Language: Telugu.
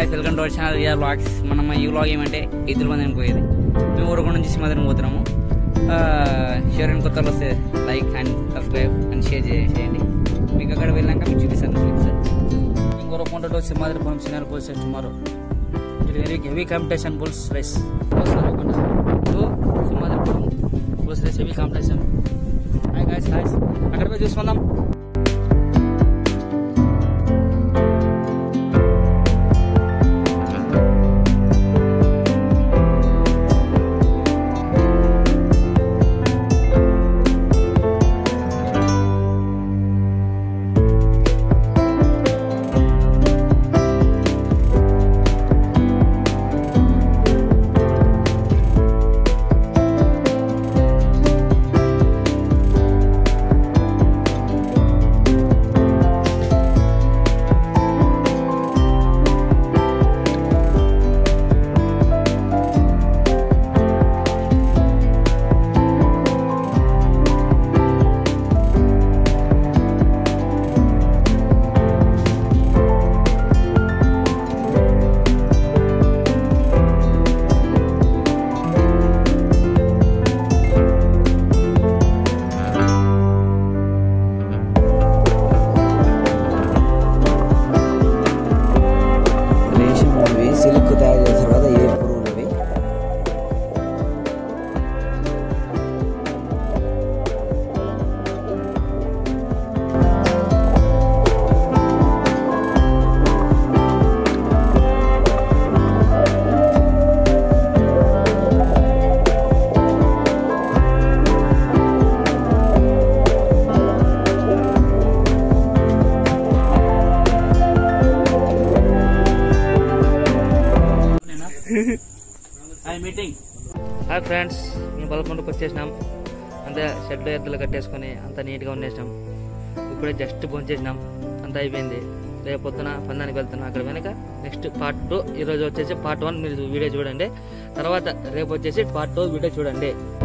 guys welcome to our channel VR blogs మనం ఈ వ్లాగ్ ఏమంటే ఎద్దుల మందిని పోయేది మేము ఊరకొండ నుంచి సింహాద్రి పోతున్నాము షేర్ అండ్ కొత్తలు వస్తే like and subscribe and share చేయండి మీకు అక్కడ వెళ్ళాక మీకు చూపిస్తాను చూపిస్తాను Urakonda to Simhadripuram senior police station tomorrow ఇది very heavy competition bulls race Urakonda to Simhadripuram bulls race heavy competition hi guys hi అక్కడ పోయి చూసుకుందాం రేషం అవి సిల్క్ తయారు చేస్తారు కదా ఏ పురుగులవి హాయ్ మీటింగ్ హాయ్ ఫ్రెండ్స్ మేము పదకొండుకి వచ్చేసినాం అంతే షెడ్ ఎద్దులు కట్టేసుకొని అంత నీట్గా ఉండేసినాం ఇప్పుడే జస్ట్ చేసినాం అంతా అయిపోయింది రేపు పొద్దున పందానికి వెళ్తున్నాం అక్కడ వెనక నెక్స్ట్ పార్ట్ టూ ఈరోజు వచ్చేసి పార్ట్ వన్ మీరు వీడియో చూడండి తర్వాత రేపు వచ్చేసి పార్ట్ టూ వీడియో చూడండి